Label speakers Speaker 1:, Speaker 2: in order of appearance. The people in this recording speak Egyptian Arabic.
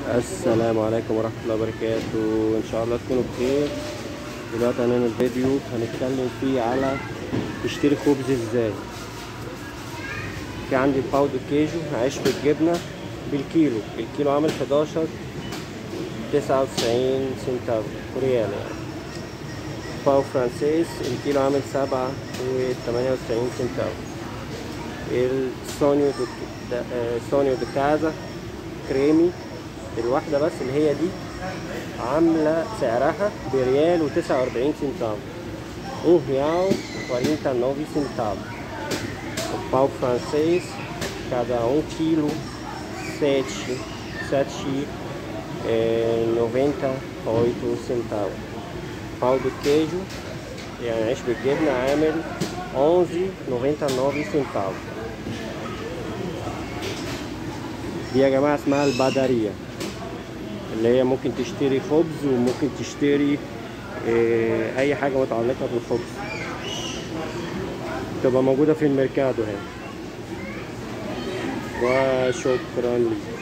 Speaker 1: السلام عليكم ورحمة الله وبركاته إن شاء الله تكونوا بخير دلوقتي هنعمل فيديو هنتكلم فيه على تشتري خبز ازاي في عندي باودر كيجو عيش بالجبنة بالكيلو الكيلو عامل 11 99 سنتاف ريال يعني باو فرانسيس الكيلو عامل 7 و 98 سنتاف السونيو دو سونيو دو كازا كريمي الواحدة بس اللي هي دي عاملة سعرها بريال وتسعة وأربعين سنتاف um real quarenta nove centavos o pau francês cada um quilo sete sete é, noventa oito centavos pau do queijo يعني عيش بالجبنة عامل 11.99 centavos دي يا جماعة اسمها البدرية اللي هي ممكن تشتري خبز وممكن تشتري اه اي حاجة متعلقة بالخبز تبقى موجودة في الميركادو هنا وشكرا لي